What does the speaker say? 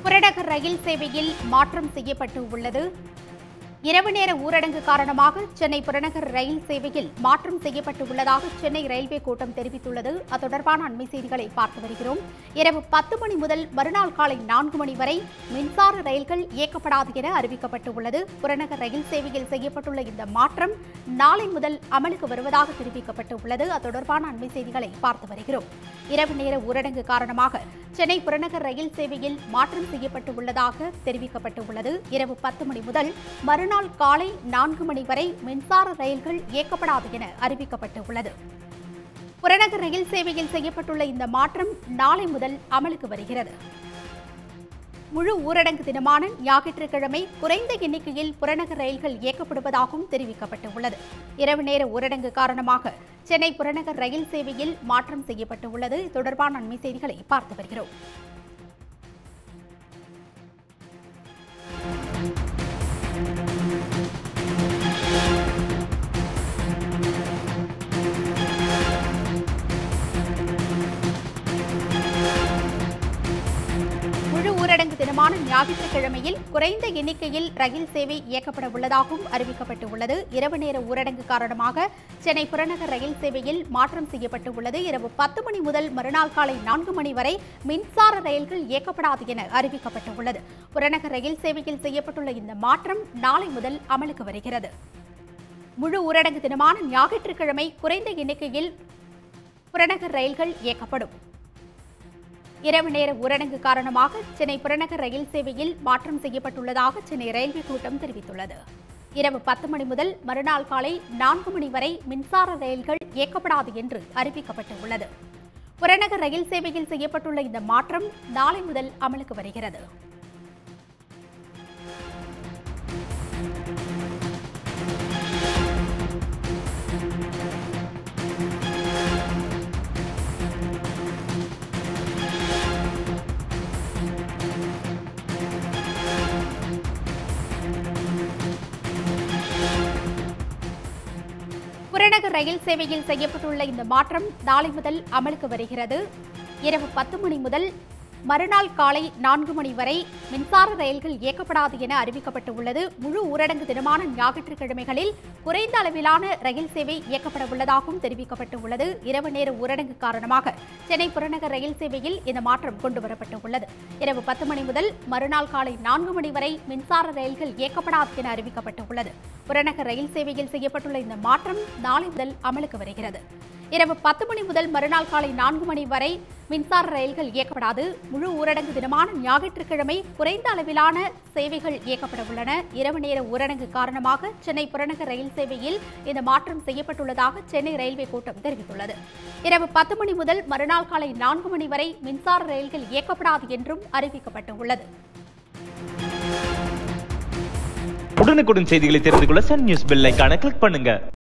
புறநகர் ரயில் சேவையில் மாற்றம் செய்யப்பட்டு உள்ளது இரவு நேர ஊரடங்கு காரணமாக சென்னை புறநகர் ரயில் சேவையில் மாற்றம் செய்யப்பட்டு உள்ளதாக சென்னை ரயில்வே கூட்டம் தெரிவித்துள்ளது அது தொடர்பான அண்மை செய்திகளை பார்த்து வருகிறோம் இரவு பத்து மணி முதல் மறுநாள் காலை நான்கு மணி வரை மின்சார ரயில்கள் இயக்கப்படாது என அறிவிக்கப்பட்டு உள்ளது புறநகர் ரயில் சேவையில் செய்யப்பட்டுள்ள இந்த மாற்றம் நாளை முதல் அமலுக்கு வருவதாக தெரிவிக்கப்பட்டு உள்ளது அது தொடர்பான அண்மை செய்திகளை பார்த்து வருகிறோம் இரவு நேர ஊரடங்கு காரணமாக சென்னை புறநகர் ரயில் சேவையில் மாற்றம் செய்யப்பட்டு உள்ளதாக தெரிவிக்கப்பட்டு உள்ளது இரவு பத்து மணி முதல் மறுநாள் காலை நான்கு மணி வரை மின்சார ரயில்கள் இயக்கப்படாது என அறிவிக்கப்பட்டு உள்ளது புறநகர் ரயில் சேவையில் செய்யப்பட்டுள்ள இந்த மாற்றம் நாளை முதல் அமலுக்கு வருகிறது முழு ஊரடங்கு தினமான ஞாயிற்றுக்கிழமை குறைந்த எண்ணிக்கையில் புறநகர் ரயில்கள் இயக்கப்படுவதாகவும் தெரிவிக்கப்பட்டுள்ளது இரவு நேர ஊரடங்கு காரணமாக சென்னை புறநகர் ரயில் சேவையில் மாற்றம் செய்யப்பட்டுள்ளது இது தொடர்பான அண்மை செய்திகளை பார்த்து வருகிறோம் முழு ஊரடங்கு தினமான ஞாயிற்றுக்கிழமையில் குறைந்த எண்ணிக்கையில் ரயில் சேவை இயக்கப்பட உள்ளதாகவும் அறிவிக்கப்பட்டு உள்ளது இரவு நேர ஊரடங்கு காரணமாக சென்னை புறநகர் ரயில் சேவையில் மாற்றம் செய்யப்பட்டு உள்ளது இரவு பத்து மணி முதல் மறுநாள் காலை நான்கு மணி வரை மின்சார ரயில்கள் இயக்கப்படாது என அறிவிக்கப்பட்டு உள்ளது புறநகர் ரயில் சேவையில் செய்யப்பட்டுள்ள இந்த மாற்றம் நாளை முதல் அமலுக்கு வருகிறது முழு ஊரடங்கு தினமான ஞாயிற்றுக்கிழமை குறைந்த எண்ணிக்கையில் புறநகர் ரயில்கள் இயக்கப்படும் இரவு நேர ஊரடங்கு காரணமாக சென்னை புறநகர் ரயில் சேவையில் மாற்றம் செய்யப்பட்டுள்ளதாக சென்னை ரயில்வே கூட்டம் தெரிவித்துள்ளது இரவு பத்து மணி முதல் மறுநாள் காலை நான்கு மணி வரை மின்சார ரயில்கள் இயக்கப்படாது என்று அறிவிக்கப்பட்டுள்ளது புறநகர் ரயில் சேவையில் செய்யப்பட்டுள்ள இந்த மாற்றம் நாளை முதல் அமலுக்கு வருகிறது புறநகர் ரயில் சேவையில் செய்யப்பட்டுள்ள இந்த மாற்றம் நாளை முதல் அமலுக்கு வருகிறது இரவு பத்து மணி முதல் மறுநாள் காலை நான்கு மணி வரை மின்சார ரயில்கள் இயக்கப்படாது என அறிவிக்கப்பட்டு உள்ளது முழு ஊரடங்கு தினமான ஞாயிற்றுக்கிழமைகளில் குறைந்த அளவிலான ரயில் சேவை இயக்கப்பட உள்ளதாகவும் தெரிவிக்கப்பட்டு உள்ளது இரவு நேர ஊரடங்கு காரணமாக சென்னை புறநகர் ரயில் சேவையில் இந்த மாற்றம் கொண்டுவரப்பட்டு உள்ளது இரவு பத்து மணி முதல் மறுநாள் காலை நான்கு மணி வரை மின்சார ரயில்கள் இயக்கப்படாது என அறிவிக்கப்பட்டு உள்ளது புறநகர் ரயில் சேவையில் செய்யப்பட்டுள்ள இந்த மாற்றம் நாளை முதல் அமலுக்கு வருகிறது இரவு பத்து மணி முதல் மறுநாள் காலை நான்கு மணி வரை மின்சார ரயில்கள் இயக்கப்படாது முழு ஊரடங்கு தினமான ஞாயிற்றுக்கிழமை குறைந்த அளவிலான சேவைகள் இயக்கப்பட உள்ளன இரவு நேர ஊரடங்கு காரணமாக சென்னை புறநகர் ரயில் சேவையில் இந்த மாற்றம் செய்யப்பட்டுள்ளதாக சென்னை ரயில்வே கூட்டம் தெரிவித்துள்ளது இரவு பத்து மணி முதல் மறுநாள் காலை நான்கு மணி வரை மின்சார ரயில்கள் இயக்கப்படாது என்றும் அறிவிக்கப்பட்டுள்ளது உடனுக்குடன் செய்திகளை தெரிந்து கொள்ள சன் நியூஸ் பெல் ஐகானை கிளிக் பண்ணுங்க